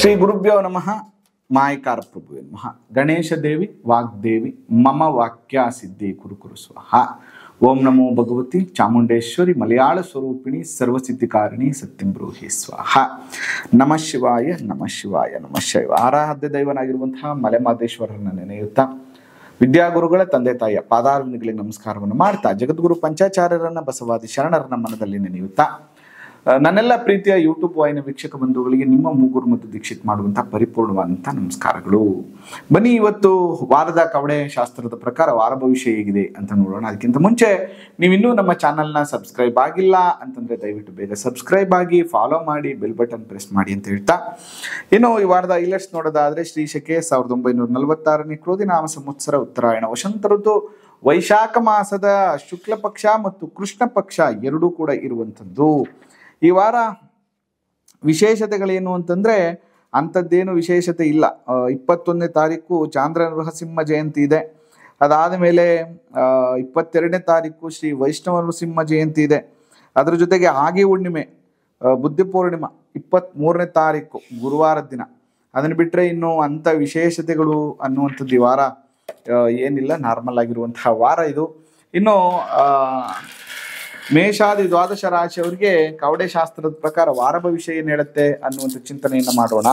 ಶ್ರೀ ಗುರುಭ್ಯೋ ನಮಃ ಮಾಯಕಾರ ಪ್ರಭುವೆ ನಮಃ ಗಣೇಶ ದೇವಿ ವಾಗ್ದೇವಿ ಮಮ ವಾಕ್ಯ ಸಿದ್ಧಿ ಕುರು ಕುರು ಸ್ವಾಹ ಓಂ ನಮೋ ಭಗವತಿ ಚಾಮುಂಡೇಶ್ವರಿ ಮಲಯಾಳ ಸ್ವರೂಪಿಣಿ ಸರ್ವಸಿದ್ಧಿಕಾರಿಣಿ ಸತ್ಯಂ ಬ್ರೂಹಿ ಸ್ವಾಹ ನಮಃ ಶಿವಾಯ ನಮಃ ಶಿವಾಯ ನಮಃ ಶಿವ ಆರಾಧ್ಯ ದೈವನಾಗಿರುವಂತಹ ಮಲೆಮಾದೇಶ್ವರರನ್ನ ನೆನೆಯುತ್ತಾ ವಿದ್ಯಾಗುರುಗಳ ತಂದೆ ತಾಯಿಯ ಪಾದಾರವಿಂದಗಳಿಗೆ ನಮಸ್ಕಾರವನ್ನು ಮಾಡ್ತಾ ಜಗದ್ಗುರು ಪಂಚಾಚಾರ್ಯರನ್ನ ಬಸವಾದಿ ಶರಣರನ್ನ ಮನದಲ್ಲಿ ನೆನೆಯುತ್ತಾ ಆ, ನನ್ನೆಲ್ಲ ಪ್ರೀತಿಯ ಯೂಟ್ಯೂಬ್ ವಾಹಿನಿ ವೀಕ್ಷಕ ಬಂಧುಗಳಿಗೆ ನಿಮ್ಮ ಮೂಗೂರು ಮತ್ತು ದೀಕ್ಷಿತ್ ಮಾಡುವಂತಹ ಪರಿಪೂರ್ಣವಾದಂತಹ ನಮಸ್ಕಾರಗಳು ಬನ್ನಿ ಇವತ್ತು ವಾರದ ಕವಡೆ ಶಾಸ್ತ್ರದ ಪ್ರಕಾರ ವಾರ ಭವಿಷ್ಯ ಹೇಗಿದೆ ಅಂತ ನೋಡೋಣ ಅದಕ್ಕಿಂತ ಮುಂಚೆ ನೀವಿನ್ನೂ ನಮ್ಮ ಚಾನಲ್ನ ಸಬ್ಸ್ಕ್ರೈಬ್ ಆಗಿಲ್ಲ ಅಂತಂದ್ರೆ ದಯವಿಟ್ಟು ಬೇಗ ಸಬ್ಸ್ಕ್ರೈಬ್ ಆಗಿ ಫಾಲೋ ಮಾಡಿ ಬೆಲ್ ಬಟನ್ ಪ್ರೆಸ್ ಮಾಡಿ ಅಂತ ಹೇಳ್ತಾ ಇನ್ನು ಈ ವಾರದ ಐಲೆಟ್ಸ್ ನೋಡೋದಾದ್ರೆ ಶ್ರೀ ಶಕೆ ಸಾವಿರದ ಒಂಬೈನೂರ ನಲವತ್ತಾರನೇ ಕ್ರೋಧಿನಾಮ ಸಂವತ್ಸರ ಉತ್ತರಾಯಣ ವಸಂತ ಋತು ವೈಶಾಖ ಮಾಸದ ಶುಕ್ಲ ಪಕ್ಷ ಮತ್ತು ಕೃಷ್ಣ ಪಕ್ಷ ಎರಡೂ ಕೂಡ ಇರುವಂಥದ್ದು ಈ ವಾರ ವಿಶೇಷತೆಗಳೇನು ಅಂತಂದ್ರೆ ಅಂಥದ್ದೇನು ವಿಶೇಷತೆ ಇಲ್ಲ ಆ, ಇಪ್ಪತ್ತೊಂದನೇ ತಾರೀಕು ಚಾಂದ್ರ ನರಸಿಂಹ ಜಯಂತಿ ಇದೆ ಅದಾದ ಮೇಲೆ ಆ, ಇಪ್ಪತ್ತೆರಡನೇ ತಾರೀಕು ಶ್ರೀ ವೈಷ್ಣವ ನರಸಿಂಹ ಜಯಂತಿ ಇದೆ ಅದರ ಜೊತೆಗೆ ಆಗಿ ಹುಣ್ಣಿಮೆ ಆ, ಬುದ್ಧಿ ಪೂರ್ಣಿಮಾ ಇಪ್ಪತ್ತ್ ಮೂರನೇ ತಾರೀಕು ಗುರುವಾರದ ದಿನ ಅದನ್ನು ಬಿಟ್ಟರೆ ಇನ್ನು ಅಂಥ ವಿಶೇಷತೆಗಳು ಅನ್ನುವಂಥದ್ದು ಈ ವಾರ ಆ, ಏನಿಲ್ಲ ನಾರ್ಮಲ್ ಆಗಿರುವಂತಹ ವಾರ ಇದು ಇನ್ನು ಆ, ಮೇಷಾದಿ ದ್ವಾದಶ ರಾಶಿಯವರಿಗೆ ಕವಡೆ ಶಾಸ್ತ್ರದ ಪ್ರಕಾರ ವಾರ ಭವಿಷ್ಯ ಏನು ಹೇಳುತ್ತೆ ಅನ್ನುವಂಥ ಚಿಂತನೆಯನ್ನು ಮಾಡೋಣ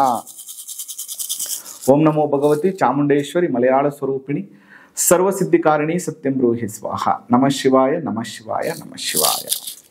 ಓಂ ನಮೋ ಭಗವತಿ ಚಾಮುಂಡೇಶ್ವರಿ ಮಲಯಾಳ ಸ್ವರೂಪಿಣಿ ಸರ್ವಸಿದ್ಧಿಕಾರಿಣಿ ಸತ್ಯಂ ಬ್ರೂಹಿ ಸ್ವಾಹ ನಮಃ ಶಿವಾಯ ನಮಃ ಶಿವಾಯ ನಮಃ ಶಿವಾಯ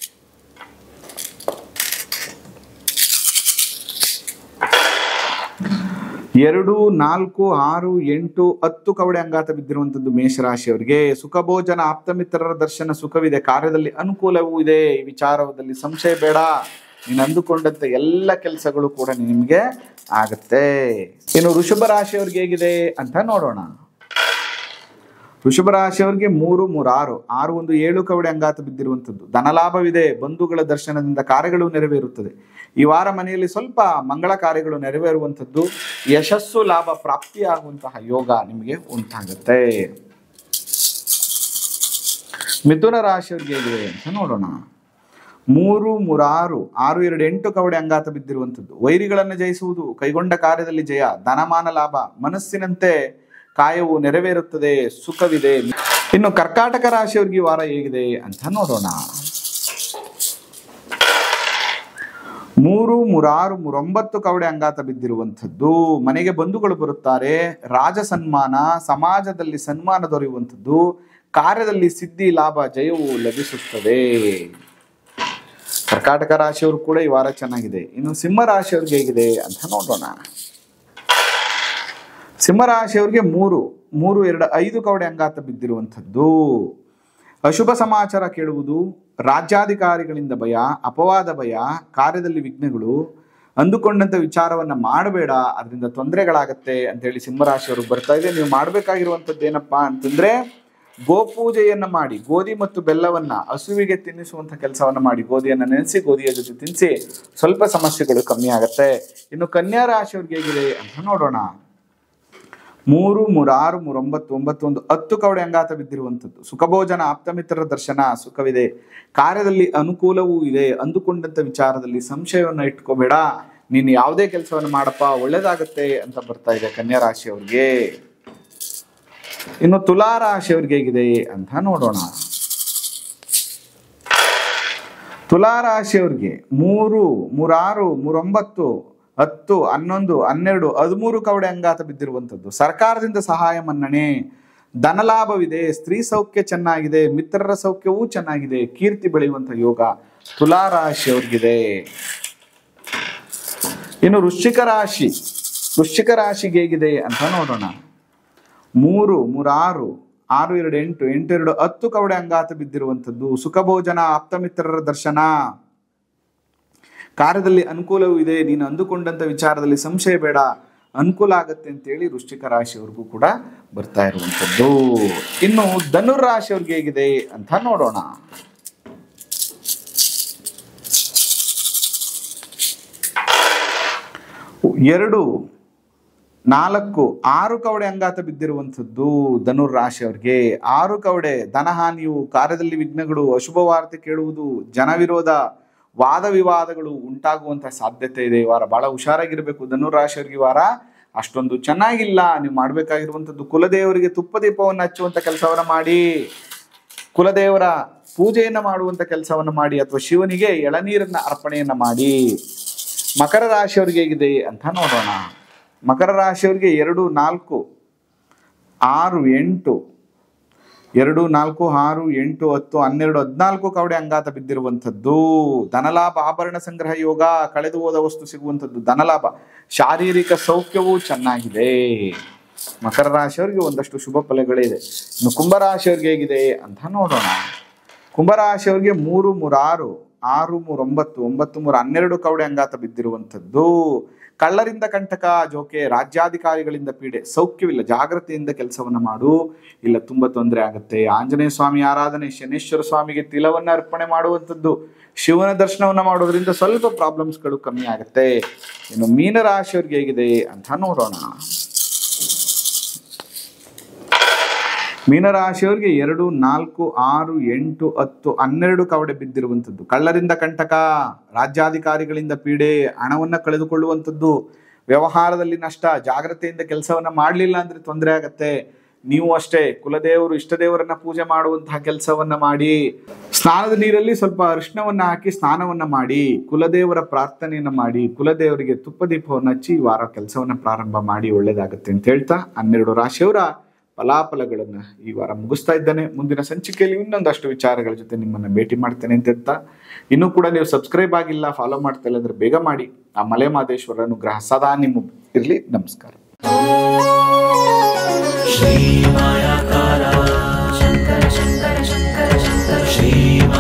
ಎರಡು ನಾಲ್ಕು ಆರು ಎಂಟು ಹತ್ತು ಕವಡೆ ಅಂಗಾತ ಬಿದ್ದಿರುವಂತದ್ದು ಮೇಷರಾಶಿಯವರಿಗೆ ಸುಖಭೋಜನ ಆಪ್ತಮಿತ್ರರ ದರ್ಶನ ಸುಖವಿದೆ ಕಾರ್ಯದಲ್ಲಿ ಅನುಕೂಲವೂ ಇದೆ ಈ ವಿಚಾರದಲ್ಲಿ ಸಂಶಯ ಬೇಡ ನೀನು ಅಂದುಕೊಂಡಂತೆ ಎಲ್ಲ ಕೆಲಸಗಳು ಕೂಡ ನಿಮಗೆ ಆಗತ್ತೆ ಇನ್ನು ವೃಷಭ ರಾಶಿಯವ್ರಿಗೆ ಹೇಗಿದೆ ಅಂತ ನೋಡೋಣ ವೃಷಭ ರಾಶಿಯವರಿಗೆ ಮೂರು ಮೂರು ಆರು ಆರು ಒಂದು ಏಳು ಕವಡೆ ಅಂಗಾತ ಬಿದ್ದಿರುವಂಥದ್ದು ಧನಲಾಭವಿದೆ ಬಂಧುಗಳ ದರ್ಶನದಿಂದ ಕಾರ್ಯಗಳು ನೆರವೇರುತ್ತದೆ ಈ ವಾರ ಮನೆಯಲ್ಲಿ ಸ್ವಲ್ಪ ಮಂಗಳ ಕಾರ್ಯಗಳು ನೆರವೇರುವಂಥದ್ದು ಯಶಸ್ಸು ಲಾಭ ಪ್ರಾಪ್ತಿಯಾಗುವಂತಹ ಯೋಗ ನಿಮಗೆ ಉಂಟಾಗುತ್ತೆ ಮಿಥುನ ರಾಶಿಯವರಿಗೆ ಹೇಗಿದೆ ಅಂತ ನೋಡೋಣ ಮೂರು ಮೂರಾರು ಆರು ಎರಡು ಎಂಟು ಕವಡೆ ಅಂಗಾತ ಬಿದ್ದಿರುವಂಥದ್ದು ವೈರಿಗಳನ್ನು ಜಯಿಸುವುದು ಕೈಗೊಂಡ ಕಾರ್ಯದಲ್ಲಿ ಜಯ ಧನಮಾನ ಲಾಭ ಮನಸ್ಸಿನಂತೆ ಕಾಯವು ನೆರವೇರುತ್ತದೆ ಸುಖವಿದೆ ಇನ್ನು ಕರ್ಕಾಟಕ ರಾಶಿಯವರಿಗೆ ಈ ವಾರ ಹೇಗಿದೆ ಅಂತ ನೋಡೋಣ ಮೂರು ಮೂರಾರು ಮೂರೊಂಬತ್ತು ಕವಡೆ ಅಂಗಾತ ಬಿದ್ದಿರುವಂಥದ್ದು ಮನೆಗೆ ಬಂಧುಗಳು ಬರುತ್ತಾರೆ ರಾಜ ಸನ್ಮಾನ ಸಮಾಜದಲ್ಲಿ ಸನ್ಮಾನ ದೊರೆಯುವಂಥದ್ದು ಕಾರ್ಯದಲ್ಲಿ ಸಿದ್ಧಿ ಲಾಭ ಜಯವು ಲಭಿಸುತ್ತದೆ ಕರ್ಕಾಟಕ ರಾಶಿಯವರು ಕೂಡ ಈ ವಾರ ಚೆನ್ನಾಗಿದೆ ಇನ್ನು ಸಿಂಹ ರಾಶಿಯವ್ರಿಗೆ ಹೇಗಿದೆ ಅಂತ ನೋಡೋಣ ಸಿಂಹರಾಶಿಯವರಿಗೆ ಮೂರು ಮೂರು ಎರಡು ಐದು ಕವಡೆ ಅಂಗಾತ ಬಿದ್ದಿರುವಂಥದ್ದು ಅಶುಭ ಸಮಾಚಾರ ಕೇಳುವುದು ರಾಜ್ಯಾಧಿಕಾರಿಗಳಿಂದ ಭಯ ಅಪವಾದ ಭಯ ಕಾರ್ಯದಲ್ಲಿ ವಿಘ್ನಗಳು ಅಂದುಕೊಂಡಂತ ವಿಚಾರವನ್ನ ಮಾಡಬೇಡ ಅದರಿಂದ ತೊಂದರೆಗಳಾಗತ್ತೆ ಅಂತೇಳಿ ಸಿಂಹರಾಶಿಯವರು ಬರ್ತಾ ಇದೆ ನೀವು ಮಾಡಬೇಕಾಗಿರುವಂಥದ್ದು ಏನಪ್ಪಾ ಅಂತಂದ್ರೆ ಗೋಪೂಜೆಯನ್ನ ಮಾಡಿ ಗೋಧಿ ಮತ್ತು ಬೆಲ್ಲವನ್ನ ಹಸುವಿಗೆ ತಿನ್ನಿಸುವಂತ ಕೆಲಸವನ್ನ ಮಾಡಿ ಗೋಧಿಯನ್ನ ನೆನೆಸಿ ಗೋಧಿಯ ಜೊತೆ ತಿನ್ನಿಸಿ ಸ್ವಲ್ಪ ಸಮಸ್ಯೆಗಳು ಕಮ್ಮಿ ಆಗತ್ತೆ ಇನ್ನು ಕನ್ಯಾ ರಾಶಿಯವ್ರಿಗೆ ಹೇಗಿದೆ ಅಂತ ನೋಡೋಣ ಮೂರು ಮೂರಾರು ಮೂರೊಂಬತ್ತು ಒಂಬತ್ತು ಒಂದು ಹತ್ತು ಕವಡೆ ಅಂಗಾತ ಬಿದ್ದಿರುವಂಥದ್ದು ಸುಖಭೋಜನ ಆಪ್ತಮಿತ್ರರ ದರ್ಶನ ಸುಖವಿದೆ ಕಾರ್ಯದಲ್ಲಿ ಅನುಕೂಲವೂ ಇದೆ ಅಂದುಕೊಂಡಂತ ವಿಚಾರದಲ್ಲಿ ಸಂಶಯವನ್ನು ಇಟ್ಕೋಬೇಡ ನೀನು ಯಾವುದೇ ಕೆಲಸವನ್ನು ಮಾಡಪ್ಪ ಒಳ್ಳೇದಾಗತ್ತೆ ಅಂತ ಬರ್ತಾ ಇದೆ ಕನ್ಯಾ ರಾಶಿಯವ್ರಿಗೆ ಇನ್ನು ತುಲಾ ರಾಶಿಯವ್ರಿಗೆ ಹೇಗಿದೆ ಅಂತ ನೋಡೋಣ ತುಲಾ ರಾಶಿಯವ್ರಿಗೆ ಮೂರು ಮೂರಾರು ಮೂರೊಂಬತ್ತು ಹತ್ತು ಹನ್ನೊಂದು ಹನ್ನೆರಡು ಹದಿಮೂರು ಕವಡೆ ಅಂಗಾತ ಬಿದ್ದಿರುವಂಥದ್ದು ಸರ್ಕಾರದಿಂದ ಸಹಾಯ ಮನ್ನಣೆ ಧನಲಾಭವಿದೆ ಸ್ತ್ರೀ ಸೌಖ್ಯ ಚೆನ್ನಾಗಿದೆ ಮಿತ್ರರ ಸೌಖ್ಯವೂ ಚೆನ್ನಾಗಿದೆ ಕೀರ್ತಿ ಬೆಳೆಯುವಂಥ ಯೋಗ ತುಲಾ ರಾಶಿಯವ್ರಿಗಿದೆ ಇನ್ನು ವೃಶ್ಚಿಕ ರಾಶಿ ವೃಶ್ಚಿಕ ರಾಶಿಗೆ ಹೇಗಿದೆ ಅಂತ ನೋಡೋಣ ಮೂರು ಮೂರಾರು ಆರು ಎರಡು ಎಂಟು ಎಂಟು ಎರಡು ಹತ್ತು ಕವಡೆ ಅಂಗಾತ ಬಿದ್ದಿರುವಂಥದ್ದು ಸುಖಭೋಜನ ಆಪ್ತಮಿತ್ರರ ದರ್ಶನ ಕಾರ್ಯದಲ್ಲಿ ಅನುಕೂಲವೂ ಇದೆ ನೀನು ಅಂದುಕೊಂಡಂತ ವಿಚಾರದಲ್ಲಿ ಸಂಶಯ ಬೇಡ ಅನುಕೂಲ ಆಗತ್ತೆ ಅಂತೇಳಿ ವೃಶ್ಚಿಕ ರಾಶಿಯವ್ರಿಗೂ ಕೂಡ ಬರ್ತಾ ಇರುವಂಥದ್ದು ಇನ್ನು ಧನುರ್ ರಾಶಿಯವ್ರಿಗೆ ಹೇಗಿದೆ ಅಂತ ನೋಡೋಣ ಎರಡು ನಾಲ್ಕು ಆರು ಕವಡೆ ಅಂಗಾತ ಬಿದ್ದಿರುವಂಥದ್ದು ಧನುರ್ ರಾಶಿಯವ್ರಿಗೆ ಆರು ಕವಡೆ ಧನಹಾನಿಯು ಕಾರ್ಯದಲ್ಲಿ ವಿಘ್ನಗಳು ಅಶುಭ ವಾರ್ತೆ ಕೇಳುವುದು ಜನ ವಿರೋಧ ವಾದ ವಿವಾದಗಳು ಉಂಟಾಗುವಂತಹ ಸಾಧ್ಯತೆ ಇದೆ ಈ ವಾರ ಬಹಳ ಹುಷಾರಾಗಿರ್ಬೇಕು ಧನುರಾಶಿಯವರಿಗೆ ಈ ವಾರ ಅಷ್ಟೊಂದು ಚೆನ್ನಾಗಿಲ್ಲ ನೀವು ಮಾಡಬೇಕಾಗಿರುವಂಥದ್ದು ಕುಲದೇವರಿಗೆ ತುಪ್ಪ ದೀಪವನ್ನು ಹಚ್ಚುವಂಥ ಕೆಲಸವನ್ನು ಮಾಡಿ ಕುಲದೇವರ ಪೂಜೆಯನ್ನು ಮಾಡುವಂಥ ಕೆಲಸವನ್ನು ಮಾಡಿ ಅಥವಾ ಶಿವನಿಗೆ ಎಳನೀರನ್ನ ಅರ್ಪಣೆಯನ್ನು ಮಾಡಿ ಮಕರ ರಾಶಿಯವರಿಗೆ ಹೇಗಿದೆ ಅಂತ ನೋಡೋಣ ಮಕರ ರಾಶಿಯವರಿಗೆ ಎರಡು ನಾಲ್ಕು ಆರು ಎಂಟು ಎರಡು ನಾಲ್ಕು ಆರು ಎಂಟು ಹತ್ತು ಹನ್ನೆರಡು ಹದಿನಾಲ್ಕು ಕವಡೆ ಅಂಗಾತ ಬಿದ್ದಿರುವಂಥದ್ದು ಧನಲಾಭ ಆಭರಣ ಸಂಗ್ರಹ ಯೋಗ ಕಳೆದು ಹೋದ ವಸ್ತು ಸಿಗುವಂಥದ್ದು ಧನಲಾಭ ಶಾರೀರಿಕ ಸೌಖ್ಯವೂ ಚೆನ್ನಾಗಿದೆ ಮಕರ ರಾಶಿಯವರಿಗೆ ಒಂದಷ್ಟು ಶುಭ ಫಲಗಳಿದೆ ಇನ್ನು ಕುಂಭರಾಶಿಯವರಿಗೆ ಹೇಗಿದೆ ಅಂತ ನೋಡೋಣ ಕುಂಭರಾಶಿಯವರಿಗೆ ಮೂರು ಮೂರು ಆರು ಆರು ಮೂರು ಒಂಬತ್ತು ಒಂಬತ್ತು ಮೂರು ಹನ್ನೆರಡು ಕವಡೆ ಅಂಗಾತ ಬಿದ್ದಿರುವಂಥದ್ದು ಕಳ್ಳರಿಂದ ಕಂಟಕ ಜೋಕೆ ರಾಜ್ಯಾಧಿಕಾರಿಗಳಿಂದ ಪೀಡೆ ಸೌಖ್ಯವಿಲ್ಲ ಜಾಗ್ರತೆಯಿಂದ ಕೆಲಸವನ್ನ ಮಾಡು ಇಲ್ಲ ತುಂಬಾ ತೊಂದರೆ ಆಗುತ್ತೆ ಆಂಜನೇಯ ಸ್ವಾಮಿ ಆರಾಧನೆ ಶನೇಶ್ವರ ಸ್ವಾಮಿಗೆ ತಿಲವನ್ನ ಅರ್ಪಣೆ ಮಾಡುವಂಥದ್ದು ಶಿವನ ದರ್ಶನವನ್ನ ಮಾಡೋದ್ರಿಂದ ಸ್ವಲ್ಪ ಪ್ರಾಬ್ಲಮ್ಸ್ಗಳು ಕಮ್ಮಿ ಆಗುತ್ತೆ ಇನ್ನು ಮೀನರಾಶಿಯವ್ರಿಗೆ ಹೇಗಿದೆ ಅಂತ ನೋಡೋಣ ಮೀನರಾಶಿಯವರಿಗೆ ಎರಡು ನಾಲ್ಕು ಆರು ಎಂಟು ಹತ್ತು ಹನ್ನೆರಡು ಕವಡೆ ಬಿದ್ದಿರುವಂಥದ್ದು ಕಳ್ಳರಿಂದ ಕಂಟಕ ರಾಜ್ಯಾಧಿಕಾರಿಗಳಿಂದ ಪೀಡೆ ಹಣವನ್ನ ಕಳೆದುಕೊಳ್ಳುವಂಥದ್ದು ವ್ಯವಹಾರದಲ್ಲಿ ನಷ್ಟ ಜಾಗ್ರತೆಯಿಂದ ಕೆಲಸವನ್ನ ಮಾಡಲಿಲ್ಲ ಅಂದ್ರೆ ತೊಂದರೆ ಆಗತ್ತೆ ನೀವು ಅಷ್ಟೇ ಕುಲದೇವರು ಇಷ್ಟದೇವರನ್ನ ಪೂಜೆ ಮಾಡುವಂತಹ ಕೆಲಸವನ್ನ ಮಾಡಿ ಸ್ನಾನದ ನೀರಲ್ಲಿ ಸ್ವಲ್ಪ ಅರಿಶಿಣವನ್ನ ಹಾಕಿ ಸ್ನಾನವನ್ನ ಮಾಡಿ ಕುಲದೇವರ ಪ್ರಾರ್ಥನೆಯನ್ನ ಮಾಡಿ ಕುಲದೇವರಿಗೆ ತುಪ್ಪ ದೀಪವನ್ನು ಹಚ್ಚಿ ಈ ವಾರ ಕೆಲಸವನ್ನ ಪ್ರಾರಂಭ ಮಾಡಿ ಒಳ್ಳೇದಾಗುತ್ತೆ ಅಂತ ಹೇಳ್ತಾ ಹನ್ನೆರಡು ರಾಶಿಯವರ ಫಲಾಫಲಗಳನ್ನ ಈ ವಾರ ಮುಗಿಸ್ತಾ ಇದ್ದೇನೆ ಮುಂದಿನ ಸಂಚಿಕೆಯಲ್ಲಿ ಇನ್ನೊಂದಷ್ಟು ವಿಚಾರಗಳ ಜೊತೆ ನಿಮ್ಮನ್ನ ಭೇಟಿ ಮಾಡ್ತೇನೆ ಅಂತ ಹೇಳ್ತಾ ಇನ್ನೂ ಕೂಡ ನೀವು ಸಬ್ಸ್ಕ್ರೈಬ್ ಆಗಿಲ್ಲ ಫಾಲೋ ಮಾಡ್ತಾ ಇಲ್ಲ ಅಂದ್ರೆ ಬೇಗ ಮಾಡಿ ಆ ಮಲೆ ಮಾದೇಶ್ವರ ಅನುಗ್ರಹ ಸದಾ ನಿಮ್ಮ ಇರ್ಲಿ ನಮಸ್ಕಾರ श्रीमायाकारा शङ्कर शङ्कर शङ्कर शङ्कर श्रीमा